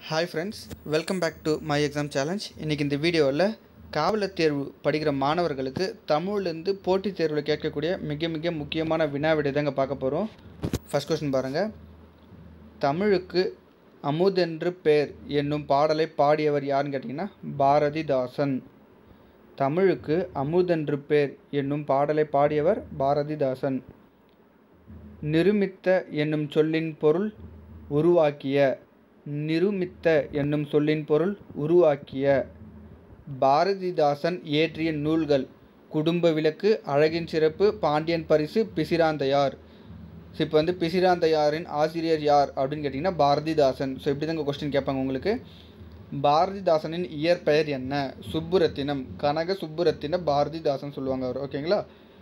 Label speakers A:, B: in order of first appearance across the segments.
A: hi friends welcome back to my exam challenge இன்றைக்கி இந்த வீடியோவில் காவலர் தேர்வு படிக்கிற மாணவர்களுக்கு தமிழ்லேருந்து போட்டித் தேர்வில் கேட்கக்கூடிய மிக மிக முக்கியமான வினா விடை தாங்க பார்க்க போகிறோம் ஃபஸ்ட் கொஸ்டின் பாருங்கள் தமிழுக்கு அமுதென்று பேர் என்னும் பாடலை பாடியவர் யாருன்னு கேட்டிங்கன்னா பாரதிதாசன் தமிழுக்கு அமுதென்று பேர் என்னும் பாடலை பாடியவர் பாரதிதாசன் நிருமித்த என்னும் சொல்லின் பொருள் உருவாக்கிய நிருமித்த என்னும் சொல்லின் பொருள் உருவாக்கிய பாரதிதாசன் இயற்றிய நூல்கள் குடும்ப விளக்கு அழகின் சிறப்பு பாண்டியன் பரிசு பிசிராந்தையார் ஸோ இப்போ வந்து பிசிராந்தையாரின் ஆசிரியர் யார் அப்படின்னு கேட்டிங்கன்னா பாரதிதாசன் ஸோ இப்படி தாங்க கொஸ்டின் கேட்பாங்க உங்களுக்கு பாரதிதாசனின் இயற்பெயர் என்ன சுப்புரத்தினம் கனக சுப்புரத்தின பாரதிதாசன் சொல்லுவாங்க அவர் ஓகேங்களா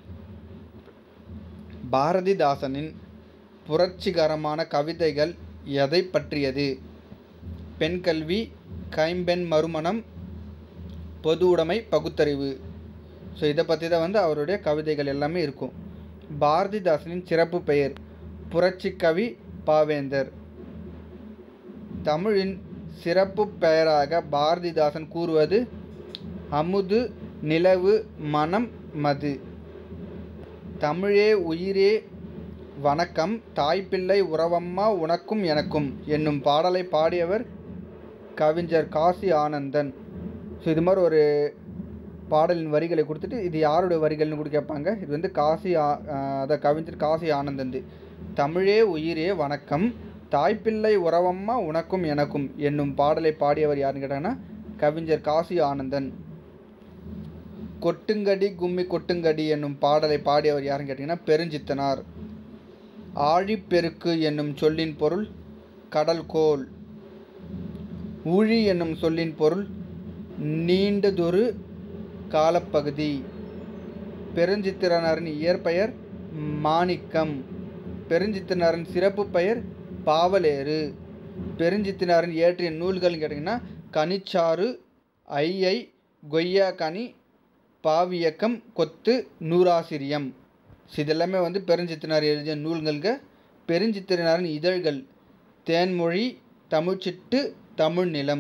A: பாரதிதாசனின் புரட்சிகரமான கவிதைகள் எதை பற்றியது பெண் கல்வி கைம்பெண் மறுமணம் பொது உடைமை பகுத்தறிவு ஸோ இதை பற்றி தான் வந்து அவருடைய கவிதைகள் எல்லாமே இருக்கும் பாரதிதாசனின் சிறப்பு பெயர் புரட்சி கவி பாவேந்தர் தமிழின் சிறப்பு பெயராக பாரதிதாசன் கூறுவது அமுது நிலவு மனம் மது தமிழே உயிரே வணக்கம் தாய்ப்பிள்ளை உறவம்மா உனக்கும் எனக்கும் என்னும் பாடலை பாடியவர் கவிஞர் காசி ஆனந்தன் ஸோ இது மாதிரி ஒரு பாடலின் வரிகளை கொடுத்துட்டு இது யாருடைய வரிகள்னு கூட கேட்பாங்க இது வந்து காசி ஆ- ஆஹ் அதான் கவிஞர் காசி ஆனந்தந்து தமிழே உயிரே வணக்கம் தாய்ப்பிள்ளை உறவம்மா உனக்கும் எனக்கும் என்னும் பாடலை பாடியவர் யாருன்னு கேட்டாங்கன்னா கவிஞர் காசி ஆனந்தன் கொட்டுங்கடி கும்மி கொட்டுங்கடி என்னும் பாடலை பாடியவர் யாருன்னு கேட்டிங்கன்னா பெருஞ்சித்தனார் ஆழிப்பெருக்கு என்னும் சொல்லின் பொருள் கடல்கோள் ஊழி என்னும் சொல்லின் பொருள் நீண்டதொரு காலப்பகுதி பெருஞ்சித்திரனாரின் இயற்பெயர் மாணிக்கம் பெருஞ்சித்திரனாரின் சிறப்பு பெயர் பாவலேறு பெருஞ்சித்திரனாரின் இயற்றிய நூல்கள்னு கேட்டிங்கன்னா கனிச்சாறு ஐயை கொய்யா கனி பாவியக்கம் கொத்து நூறாசிரியம் ஸோ இதெல்லாமே வந்து பெருஞ்சித்திரனார் எழுதிய நூல்களுங்க பெருஞ்சித்திரனாரின் இதழ்கள் தேன்மொழி தமிழ்ச்சிட்டு தமிழ் நிலம்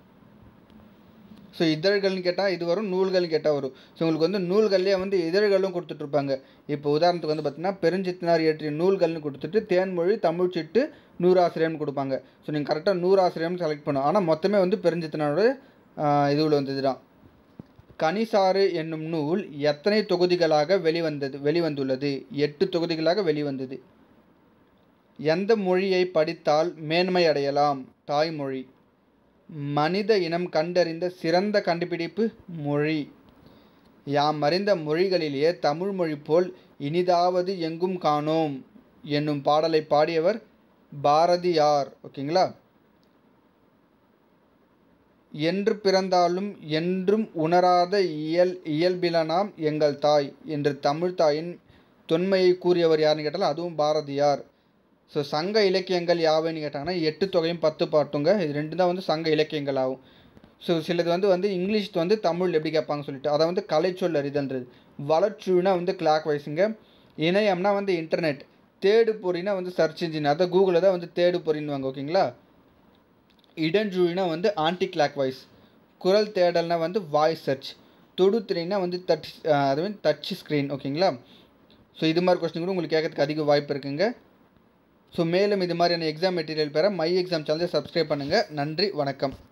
A: ஸோ இதழ்கள்னு கேட்டால் இது வரும் நூல்கள்னு கேட்டால் வரும் ஸோ உங்களுக்கு வந்து நூல்கள்லேயே வந்து இதழ்களும் கொடுத்துட்ருப்பாங்க இப்போ உதாரணத்துக்கு வந்து பார்த்தீங்கன்னா பெருஞ்சித்தினார் இயற்றிய நூல்கள்னு கொடுத்துட்டு தேன்மொழி தமிழ்ச்சிட்டு நூறாசிரியம்னு கொடுப்பாங்க ஸோ நீங்கள் கரெக்டாக நூறாசிரியம்னு செலக்ட் பண்ணணும் ஆனால் மொத்தமே வந்து பெருஞ்சித்தினாரோட இதுவில் வந்தது தான் கனிசாறு என்னும் நூல் எத்தனை தொகுதிகளாக வெளிவந்தது வெளிவந்துள்ளது எட்டு தொகுதிகளாக வெளிவந்தது எந்த மொழியை படித்தால் மேன்மை அடையலாம் தாய்மொழி மனித இனம் கண்டறிந்த சிறந்த கண்டுபிடிப்பு மொழி யாம் அறிந்த மொழிகளிலேயே தமிழ் மொழி போல் இனிதாவது எங்கும் காணோம் என்னும் பாடலை பாடியவர் பாரதியார் ஓகேங்களா என்று பிறந்தாலும் என்றும் உணராத இயல் இயல்பிலனாம் எங்கள் தாய் என்று தமிழ் தாயின் தொன்மையை கூறியவர் யாருன்னு கேட்டாலும் அதுவும் பாரதியார் ஸோ சங்க இலக்கியங்கள் யாவைன்னு கேட்டாங்கன்னா எட்டு தொகையும் பத்து பாட்டுங்க இது ரெண்டு தான் வந்து சங்க இலக்கியங்கள் ஆகும் ஸோ சிலது வந்து வந்து இங்கிலீஷ் வந்து தமிழ் எப்படி கேட்பாங்க சொல்லிட்டு அதை வந்து கலைச்சொல் அறிதல்ன்றது வளர்ச்சினா வந்து கிளாக் வைஸுங்க இணையம்னா வந்து இன்டர்நெட் தேடு பொறினா வந்து சர்ச் இன்ஜின் அதை கூகுளில் தான் வந்து தேடு பொறின்னுவாங்க ஓகேங்களா இடஞ்சுழினா வந்து ஆன்டி கிளாக் வைஸ் குரல் தேடல்னா வந்து வாய்ஸ் சர்ச் தொடுத்திரைனா வந்து டச் அது வந்து டச் ஸ்க்ரீன் ஓகேங்களா ஸோ இது மாதிரி கொஸ்டின் கூட உங்களுக்கு கேட்கறதுக்கு அதிக வாய்ப்பு இருக்குங்க ஸோ மேலும் இது மாதிரியான எக்ஸாம் மெட்டீரியல் பெற மை எக்ஸாம் சேனலை சப்ஸ்கிரைப் பண்ணுங்கள் நன்றி வணக்கம்